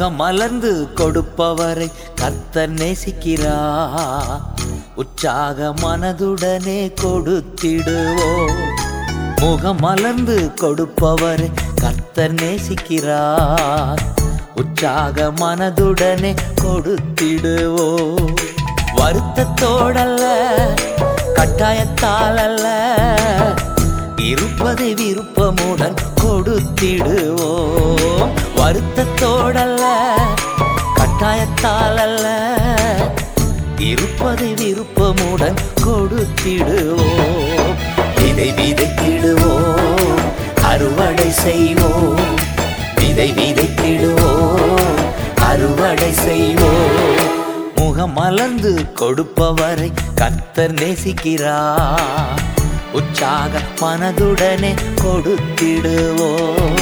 முகம் மலர்ந்து கொடுப்பவரை கர்த்தர் நேசிக்கிறா உற்சாக மனதுடனே கொடுத்திடுவோம் முகம் மலர்ந்து கொடுப்பவரை கர்த்தர் நேசிக்கிறார் உற்சாக மனதுடனே கொடுத்திடுவோம் வருத்தத்தோடல்ல கட்டாயத்தால் அல்ல இருப்பதை விருப்பமுடன் கொடுத்திடுவோம் வருத்தத்தோடல்ல கட்டாயத்தால் அல்ல இருப்பதை விருப்பமுடன் கொடுத்திடுவோம் விதை விதைத்திடுவோம் அறுவடை செய்வோம் விதை விதைத்திடுவோம் அறுவடை செய்வோம் முகம் மலர்ந்து கொடுப்பவரை கர்த்தர் நேசிக்கிறார் உற்சாக மனதுடனே கொடுத்திடுவோம்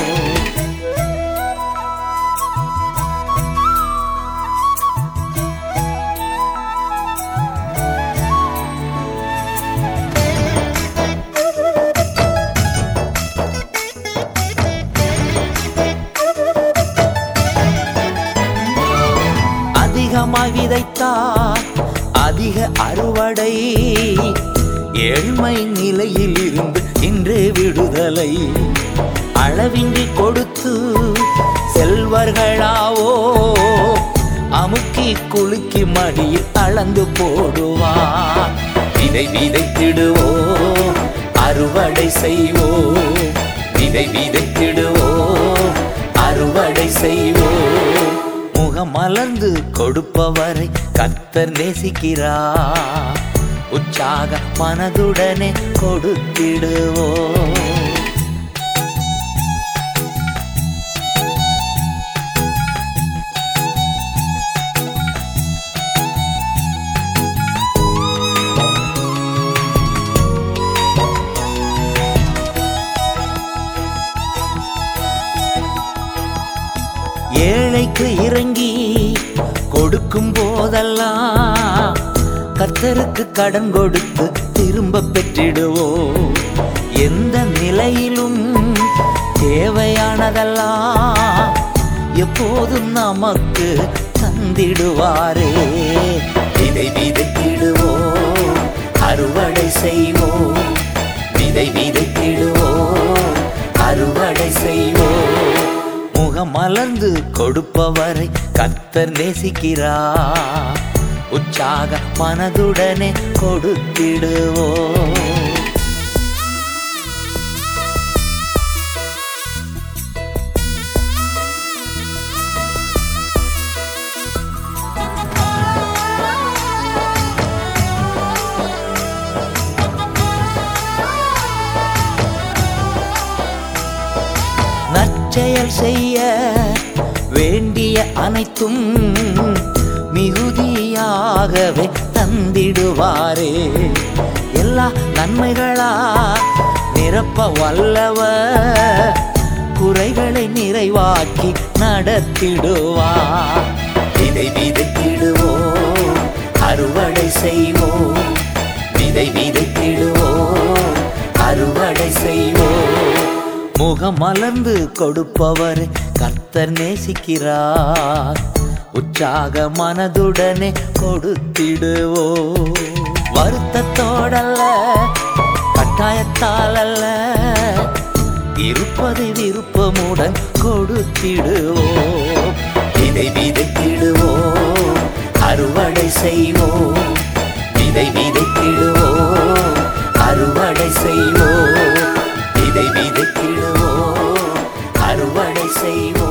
அதிகமாய் விதைத்தார் அதிக அறுவடை ஏழ்மை நிலையில் இருந்து இன்றே விடுதலை அளவின்றி கொடுத்து செல்வர்களாவோ அமுக்கி குலுக்கி மடியில் அளந்து போடுவார் விதை விதைத்திடுவோம் அறுவடை செய்வோம் விதை விதைத்திடுவோம் அறுவடை செய்வோம் முகம் மலர்ந்து கொடுப்பவரை கர்த்தர் நேசிக்கிறார் உற்சாக மனதுடனே கொடுத்திடுவோம் ஏழைக்கு இறங்கி கொடுக்கும் போதெல்லாம் கர்த்தருக்கு கடன் கொடுத்து திரும்ப பெற்றிடுவோம் எந்த நிலையிலும் தேவையானதெல்லாம் எப்போதும் நமக்கு தந்திடுவாரே விதை விதைத்திடுவோம் அறுவடை செய்வோம் விதை விதைத்திடுவோம் அறுவடை செய்வோம் முகம் மலர்ந்து கொடுப்பவரை கர்த்தர் நேசிக்கிறார் உற்சாக மனதுடனே கொடுத்திடுவோம் நற்செயல் செய்ய வேண்டிய அனைத்தும் மிகுதியாகவே தந்திடுவாரே எல்லா நன்மைகளா நிரப்ப வல்லவர் குறைகளை நிறைவாக்கி நடத்திடுவார் விதை விதைத்திடுவோம் அறுவடை செய்வோம் விதை விதைத்திடுவோம் அறுவடை செய்வோம் முகம் மலர்ந்து கொடுப்பவர் கர்த்தர் நேசிக்கிறார் உற்சாக மனதுடனே கொடுத்திடுவோம் வருத்தத்தோடல்ல கட்டாயத்தால் அல்ல இருப்பதை விருப்பமுடன் கொடுத்திடுவோம் விதை விதைத்திடுவோம் அறுவடை செய்வோம் விதை விதைத்திடுவோம் அறுவடை செய்வோம் விதை விதைத்திடுவோம் அறுவடை செய்வோம்